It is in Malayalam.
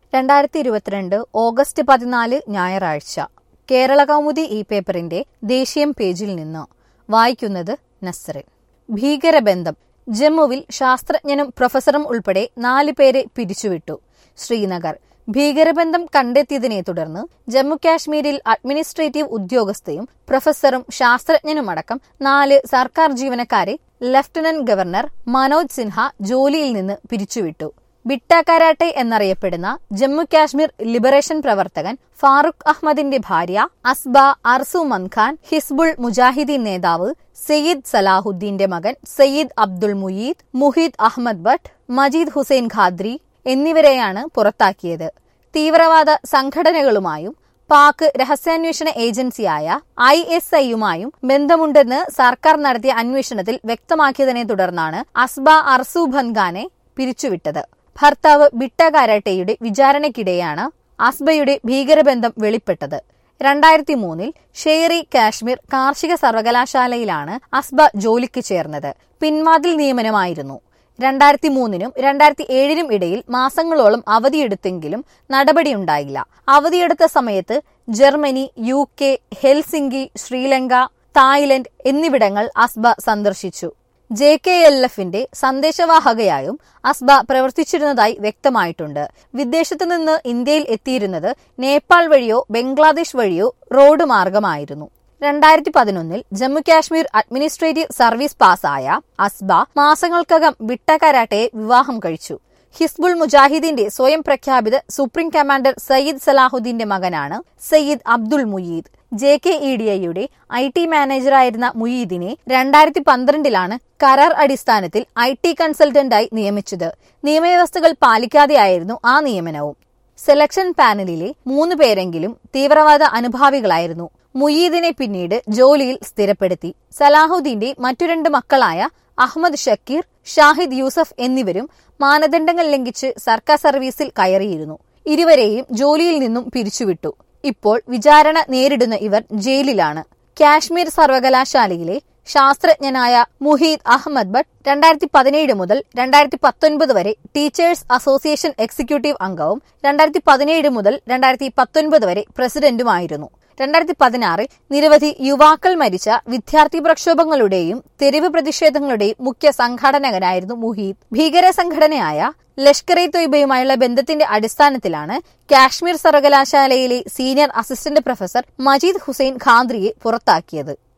രണ്ടായിരത്തി ഇരുപത്തിരണ്ട് ഓഗസ്റ്റ് പതിനാല് ഞായറാഴ്ച കേരള കൗമുദി ഈ പേപ്പറിന്റെ ദേശീയം പേജിൽ നിന്ന് വായിക്കുന്നത് നസ്റിൻ ഭീകരബന്ധം ജമ്മുവിൽ ശാസ്ത്രജ്ഞനും പ്രൊഫസറും ഉൾപ്പെടെ നാല് പേരെ പിരിച്ചുവിട്ടു ശ്രീനഗർ ഭീകരബന്ധം കണ്ടെത്തിയതിനെ തുടർന്ന് ജമ്മു കാശ്മീരിൽ അഡ്മിനിസ്ട്രേറ്റീവ് ഉദ്യോഗസ്ഥയും പ്രൊഫസറും ശാസ്ത്രജ്ഞനുമടക്കം നാല് സർക്കാർ ജീവനക്കാരെ ലഫ്റ്റനന്റ് ഗവർണർ മനോജ് സിൻഹ ജോലിയിൽ നിന്ന് പിരിച്ചുവിട്ടു ബിട്ട കരാട്ടെ എന്നറിയപ്പെടുന്ന ജമ്മു കാശ്മീർ ലിബറേഷൻ പ്രവർത്തകൻ ഫാറൂഖ് അഹമ്മദിന്റെ ഭാര്യ അസ്ബ അർസു മൻഖാൻ ഹിസ്ബുൾ മുജാഹിദീൻ നേതാവ് സയ്യിദ് സലാഹുദ്ദീന്റെ മകൻ സയ്യിദ് അബ്ദുൾ മുയീദ് മുഹീദ് അഹമ്മദ് ഭട്ട് മജീദ് ഹുസൈൻ ഖാദ്രി എന്നിവരെയാണ് പുറത്താക്കിയത് തീവ്രവാദ സംഘടനകളുമായും പാക് രഹസ്യാന്വേഷണ ഏജൻസിയായ ഐ എസ് ഐയുമായും ബന്ധമുണ്ടെന്ന് സർക്കാർ നടത്തിയ അന്വേഷണത്തിൽ വ്യക്തമാക്കിയതിനെ തുടർന്നാണ് അസ്ബ അർസു ഭൻഖാനെ പിരിച്ചുവിട്ടത് ഭർത്താവ് ബിട്ട കാരാട്ടെയുടെ വിചാരണയ്ക്കിടെയാണ് അസ്ബയുടെ ഭീകരബന്ധം വെളിപ്പെട്ടത് രണ്ടായിരത്തി മൂന്നിൽ ഷെയറി കാശ്മീർ കാർഷിക സർവകലാശാലയിലാണ് അസ്ബ ജോലിക്ക് ചേർന്നത് പിൻവാതിൽ നിയമനമായിരുന്നു രണ്ടായിരത്തി മൂന്നിനും രണ്ടായിരത്തി ഏഴിനും ഇടയിൽ മാസങ്ങളോളം അവധിയെടുത്തെങ്കിലും നടപടിയുണ്ടായില്ല അവധിയെടുത്ത സമയത്ത് Germany U K Helsinki Sri Lanka Thailand എന്നിവിടങ്ങൾ അസ്ബ സന്ദർശിച്ചു ജെ കെ എൽ എഫിന്റെ സന്ദേശവാഹകയായും അസ്ബ പ്രവർത്തിച്ചിരുന്നതായി വ്യക്തമായിട്ടുണ്ട് വിദേശത്തു നിന്ന് ഇന്ത്യയിൽ എത്തിയിരുന്നത് നേപ്പാൾ വഴിയോ ബംഗ്ലാദേശ് വഴിയോ റോഡ് മാർഗമായിരുന്നു രണ്ടായിരത്തി പതിനൊന്നിൽ ജമ്മു കാശ്മീർ അഡ്മിനിസ്ട്രേറ്റീവ് സർവീസ് പാസ്സായ അസ്ബ മാസങ്ങൾക്കകം വിട്ട കരാട്ടയെ വിവാഹം കഴിച്ചു ഹിസ്ബുൾ മുജാഹിദിന്റെ സ്വയം പ്രഖ്യാപിത സുപ്രീം കമാൻഡർ സയ്യിദ് സലാഹുദ്ദീന്റെ മകനാണ് Syed Abdul Mueed J K E D ഐയുടെ ഐ ടി മാനേജറായിരുന്ന മുയീദിനെ രണ്ടായിരത്തി പന്ത്രണ്ടിലാണ് കരാർ അടിസ്ഥാനത്തിൽ ഐ ടി കൺസൾട്ടന്റായി നിയമിച്ചത് നിയമവ്യവസ്ഥകൾ പാലിക്കാതെയായിരുന്നു ആ നിയമനവും സെലക്ഷൻ പാനലിലെ മൂന്ന് പേരെങ്കിലും തീവ്രവാദ അനുഭാവികളായിരുന്നു മുയീദിനെ പിന്നീട് ജോലിയിൽ സ്ഥിരപ്പെടുത്തി സലാഹുദ്ദീന്റെ മറ്റു രണ്ട് മക്കളായ അഹമ്മദ് ഷക്കീർ ഷാഹിദ് യൂസഫ് എന്നിവരും മാനദണ്ഡങ്ങൾ ലംഘിച്ച് സർക്കാർ സർവീസിൽ കയറിയിരുന്നു ഇരുവരെയും ജോലിയിൽ നിന്നും പിരിച്ചുവിട്ടു ഇപ്പോൾ വിചാരണ നേരിടുന്ന ഇവർ ജയിലിലാണ് കാശ്മീർ സർവകലാശാലയിലെ ശാസ്ത്രജ്ഞനായ മുഹീദ് അഹമ്മദ് ഭട്ട് രണ്ടായിരത്തി പതിനേഴ് മുതൽ രണ്ടായിരത്തി പത്തൊൻപത് വരെ ടീച്ചേഴ്സ് അസോസിയേഷൻ എക്സിക്യൂട്ടീവ് അംഗവും രണ്ടായിരത്തി പതിനേഴ് മുതൽ രണ്ടായിരത്തി പത്തൊൻപത് വരെ പ്രസിഡന്റുമായിരുന്നു രണ്ടായിരത്തി പതിനാറിൽ നിരവധി യുവാക്കൾ മരിച്ച വിദ്യാർത്ഥി പ്രക്ഷോഭങ്ങളുടെയും തെരുവ് പ്രതിഷേധങ്ങളുടെയും മുഖ്യ സംഘാടകനായിരുന്നു മുഹീദ് ഭീകര സംഘടനയായ ലഷ്കർ ഇ തൊയ്ബയുമായുള്ള ബന്ധത്തിന്റെ അടിസ്ഥാനത്തിലാണ് കാശ്മീർ സർവകലാശാലയിലെ senior assistant professor Majeed Hussain ഖാന്ദ്രിയെ പുറത്താക്കിയത്